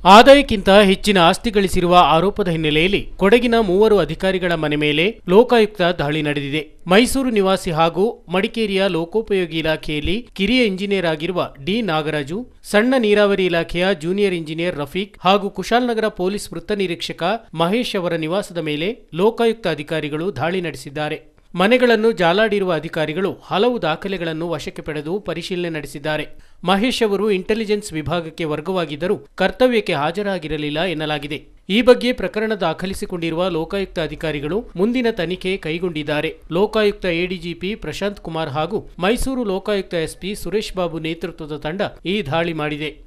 ಆದಾಯಕ್ಕಿಂತ ಹೆಚ್ಚಿನ ಆಸ್ತಿ ಗಳಿಸಿರುವ ಆರೋಪದ ಹಿನ್ನೆಲೆಯಲ್ಲಿ ಕೊಡಗಿನ ಮೂವರು ಅಧಿಕಾರಿಗಳ ಮನೆ ಮೇಲೆ ಲೋಕಾಯುಕ್ತ ದಾಳಿ ನಡೆದಿದೆ ಮೈಸೂರು ನಿವಾಸಿ ಹಾಗೂ ಮಡಿಕೇರಿಯ ಲೋಕೋಪಯೋಗಿ ಇಲಾಖೆಯಲ್ಲಿ ಕಿರಿಯ ಇಂಜಿನಿಯರ್ ಆಗಿರುವ ಡಿ ನಾಗರಾಜು ಸಣ್ಣ ನೀರಾವರಿ ಇಲಾಖೆಯ ಜೂನಿಯರ್ ಇಂಜಿನಿಯರ್ ರಫೀಕ್ ಹಾಗೂ ಕುಶಾಲನಗರ ಪೊಲೀಸ್ ವೃತ್ತ ನಿರೀಕ್ಷಕ ಮಹೇಶ್ ಅವರ ನಿವಾಸದ ಮೇಲೆ ಲೋಕಾಯುಕ್ತ ಅಧಿಕಾರಿಗಳು ದಾಳಿ ನಡೆಸಿದ್ದಾರೆ ಮನೆಗಳನ್ನು ಜಾಲಾಡಿರುವ ಅಧಿಕಾರಿಗಳು ಹಲವು ದಾಖಲೆಗಳನ್ನು ವಶಕ್ಕೆ ಪಡೆದು ಪರಿಶೀಲನೆ ನಡೆಸಿದ್ದಾರೆ ಮಹೇಶ್ ಅವರು ಇಂಟೆಲಿಜೆನ್ಸ್ ವಿಭಾಗಕ್ಕೆ ವರ್ಗವಾಗಿದ್ದರೂ ಕರ್ತವ್ಯಕ್ಕೆ ಹಾಜರಾಗಿರಲಿಲ್ಲ ಎನ್ನಲಾಗಿದೆ ಈ ಬಗ್ಗೆ ಪ್ರಕರಣ ದಾಖಲಿಸಿಕೊಂಡಿರುವ ಲೋಕಾಯುಕ್ತ ಅಧಿಕಾರಿಗಳು ಮುಂದಿನ ತನಿಖೆ ಕೈಗೊಂಡಿದ್ದಾರೆ ಲೋಕಾಯುಕ್ತ ಎಡಿಜಿಪಿ ಪ್ರಶಾಂತ್ ಕುಮಾರ್ ಹಾಗೂ ಮೈಸೂರು ಲೋಕಾಯುಕ್ತ ಎಸ್ಪಿ ಸುರೇಶ್ ಬಾಬು ನೇತೃತ್ವದ ತಂಡ ಈ ದಾಳಿ ಮಾಡಿದೆ